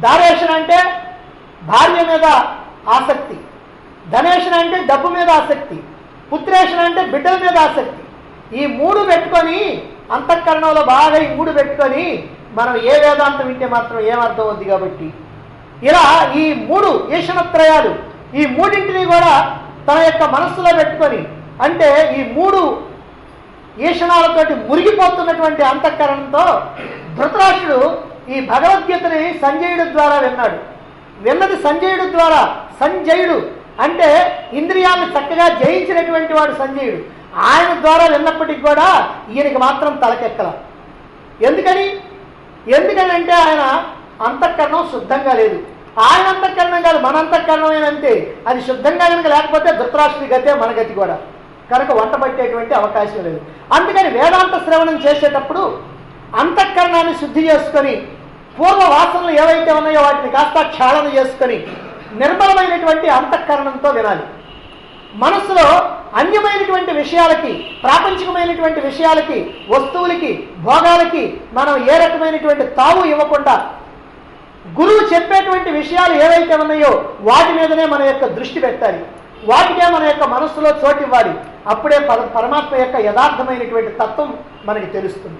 దారేషణ అంటే భార్య మీద ఆసక్తి ధనేషణ అంటే డబ్బు మీద ఆసక్తి పుత్రేషణ అంటే బిడ్డల మీద ఆసక్తి ఈ మూడు పెట్టుకొని అంతఃకరణంలో బాగా ఈ మూడు పెట్టుకొని మనం ఏ వేదాంతం వింటే మాత్రం ఏమర్థం అవుద్ది కాబట్టి ఇలా ఈ మూడు ఈషణత్రయాలు ఈ మూడింటిని కూడా తన యొక్క మనస్సులో పెట్టుకొని అంటే ఈ మూడు ఈషణాలతోటి మురిగిపోతున్నటువంటి అంతఃకరణంతో ధృతరాష్ట్రుడు ఈ భగవద్గీతని సంజయుడు ద్వారా విన్నాడు విన్నది సంజయుడు ద్వారా సంజయుడు అంటే ఇంద్రియాలను చక్కగా జయించినటువంటి వాడు సంజయుడు ఆయన ద్వారా విన్నప్పటికి కూడా ఈయనకి మాత్రం తలకెక్కల ఎందుకని ఎందుకని అంటే ఆయన అంతఃకరణం శుద్ధంగా లేదు ఆయన అంతఃకరణం కాదు మన అంతఃకరణం అంతే అది శుద్ధంగా కనుక లేకపోతే ధృతరాష్ట్రుడి గతే మన గతి కూడా కనుక వంట పట్టేటువంటి అవకాశం లేదు అందుకని వేదాంత శ్రవణం చేసేటప్పుడు అంతఃకరణాన్ని శుద్ధి చేసుకొని పూర్వ వాసనలు ఏవైతే ఉన్నాయో వాటిని కాస్త క్షాళన చేసుకొని నిర్మలమైనటువంటి అంతఃకరణంతో వినాలి మనసులో అన్యమైనటువంటి విషయాలకి ప్రాపంచికమైనటువంటి విషయాలకి వస్తువులకి భోగాలకి మనం ఏ రకమైనటువంటి తావు ఇవ్వకుండా గురువు చెప్పేటువంటి విషయాలు ఏవైతే ఉన్నాయో వాటి మీదనే మన యొక్క దృష్టి పెట్టాలి వాటికే మన యొక్క మనస్సులో చోటివ్వాలి అప్పుడే పర- పరమాత్మ యొక్క యథార్థమైనటువంటి తత్వం మనకి తెలుస్తుంది